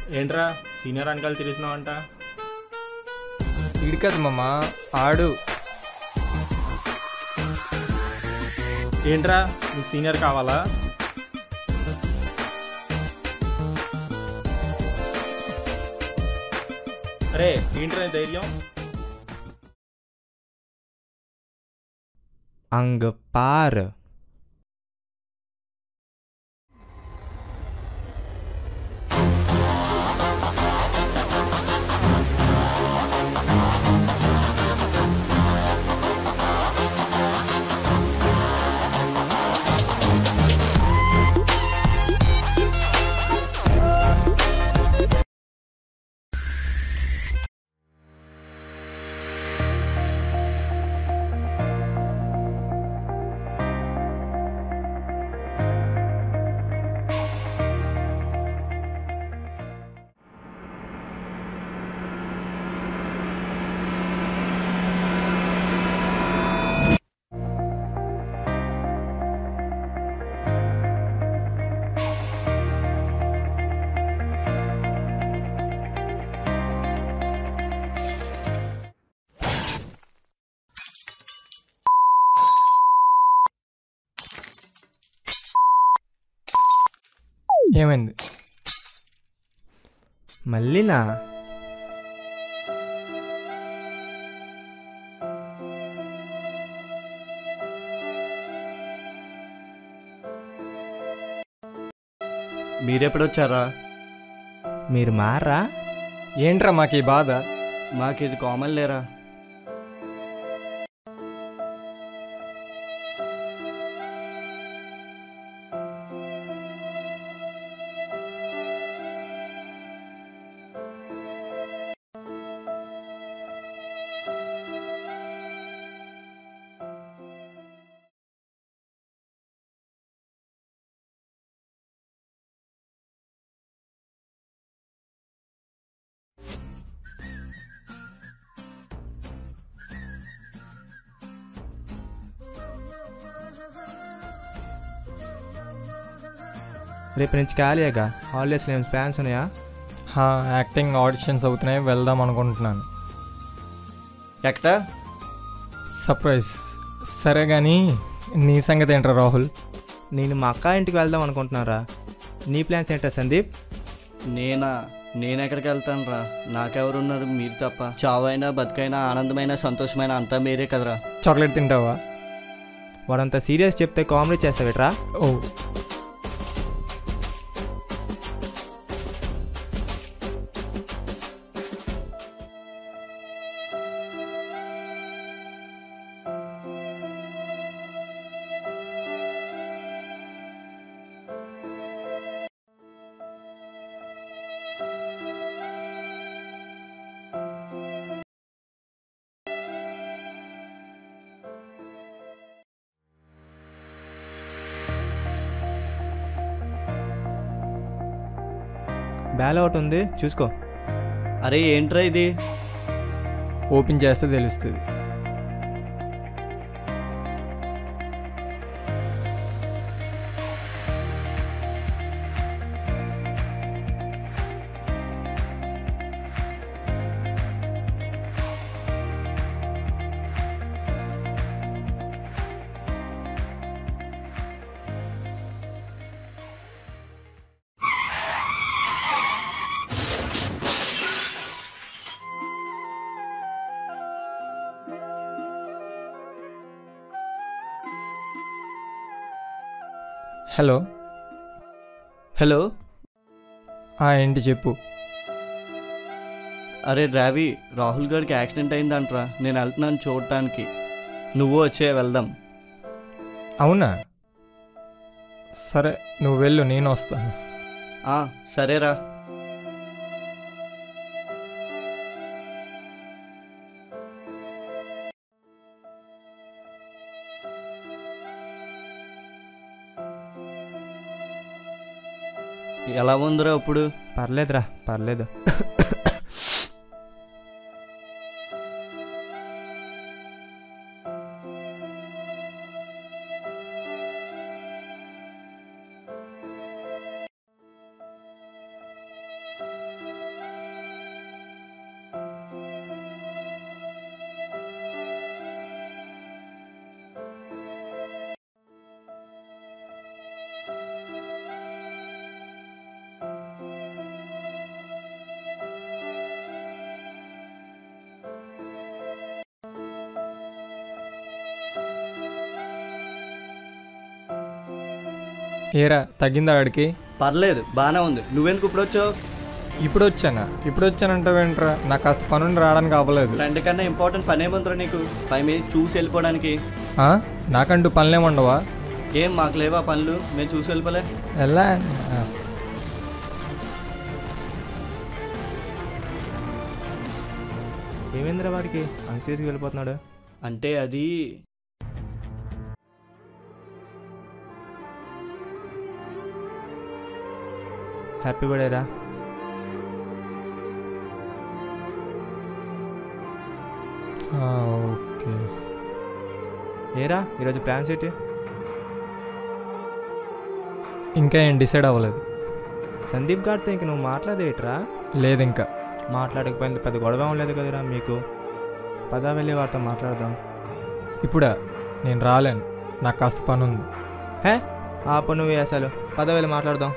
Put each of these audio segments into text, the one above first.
ఏంట్రా సీనియర్ వెనకాల తిరుగుతున్నావంట ఇడి కదా మామ ఆడు ఏంట్రా నీకు సీనియర్ కావాలా అరే ఏంట్రా నీ ధైర్యం அங்க பாரு ఏమైంది మళ్ళీనా మీరెప్పుడొచ్చారా మీరు మారా ఏంట్రా మాకు ఈ బాధ మాకు ఇది కామన్ లేరా రేపు నుంచి ఖాళీగా హాలిడేస్లో ఏం ప్లాన్స్ ఉన్నాయా హా, యాక్టింగ్ ఆడిషన్స్ అవుతున్నాయి వెళ్దాం అనుకుంటున్నాను ఎక్కడ సర్ప్రైజ్ సరే కానీ నీ సంగతి ఏంట్రా రాహుల్ నేను మా అక్క ఇంటికి వెళ్దాం అనుకుంటున్నారా నీ ప్లాన్స్ ఏంటా సందీప్ నేనా నేను ఎక్కడికి వెళ్తాను రా నాకెవరున్నారు మీరు తప్ప చావైనా బతుకైనా ఆనందమైన సంతోషమైన అంతా మీరే కదరా చాక్లెట్ తింటావా వాడంత సీరియస్ చెప్తే కామెడీ చేస్తావిట్రా ఓ బ్యాల్ అవుట్ ఉంది చూసుకో అరే ఏంట్రా ఇది ఓపెన్ చేస్తే తెలుస్తుంది హలో హలో ఆ, ఏంటి చెప్పు అరే రావి రాహుల్ గారికి యాక్సిడెంట్ అయిందంట్రా నేను వెళ్తున్నాను చూడటానికి నువ్వు వచ్చే వెళ్దాం అవునా సరే నువ్వు వెళ్ళు నేను వస్తాను ఆ, సరేరా ఎలా ఉందిరా ఇప్పుడు పర్లేదురా పర్లేదు ఏరా తగ్గిందా ఆడికి పర్లేదు బాగానే ఉంది నువ్వెందుకు ఇప్పుడు వచ్చావు ఇప్పుడు వచ్చానా ఇప్పుడు వచ్చానంటావేంట్రా నాకు కాస్త పనుండి రావడానికి అవ్వలేదు ఫ్రెండ్ కన్నా ఇంపార్టెంట్ పని ఏముందిరా నీకు ఫైవ్ మినిట్స్ చూసి వెళ్ళిపోవడానికి ఆ? నాకంటూ పనులేముండవా ఏం మాకు లేవా పనులు మేము చూసి వెళ్ళిపోలే ఎలా ఏమైందిరా వాడికి అన్సీరియస్గా వెళ్ళిపోతున్నాడు అంటే అది హ్యాపీ బర్త్డే రా ఓకే ఏరా ఈరోజు ప్లాన్స్ ఏంటి ఇంకా ఏం డిసైడ్ అవ్వలేదు సందీప్ గారితో ఇంక నువ్వు మాట్లాడేట్రా లేదు ఇంకా మాట్లాడకపోయింది పెద్ద గొడవ ఏం లేదు కదరా మీకు పదా వెళ్ళి వారితో మాట్లాడదాం ఇప్పుడా నేను రాలేను నాకు కాస్త పని ఉంది హే ఆ పని నువ్వు అసలు పద వెళ్ళి మాట్లాడదాం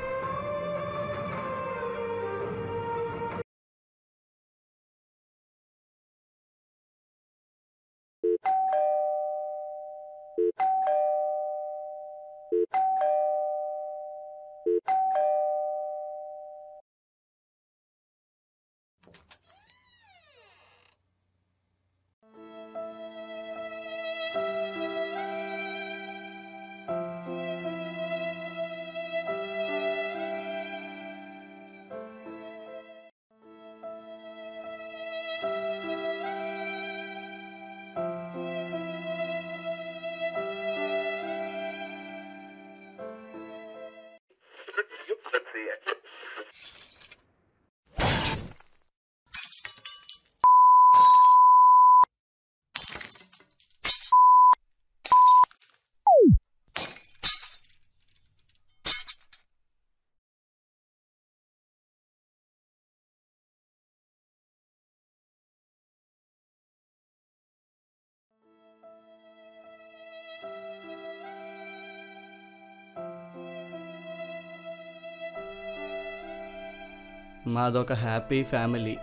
మాదొక హ్యాపీ ఫ్యామిలీ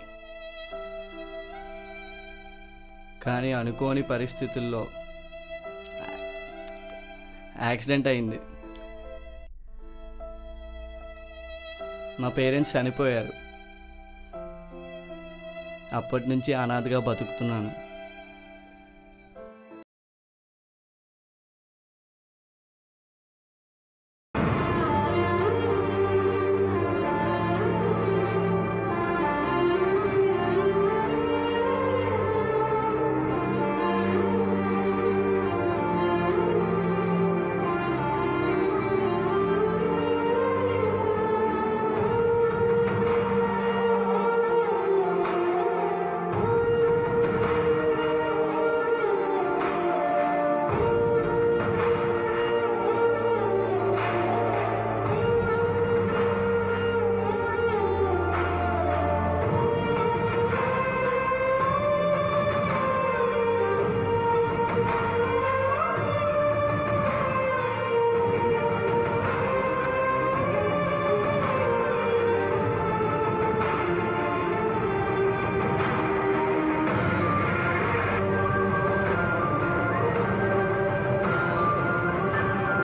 కానీ అనుకోని పరిస్థితుల్లో యాక్సిడెంట్ అయింది మా పేరెంట్స్ చనిపోయారు అప్పటి నుంచి అనాథగా బతుకుతున్నాను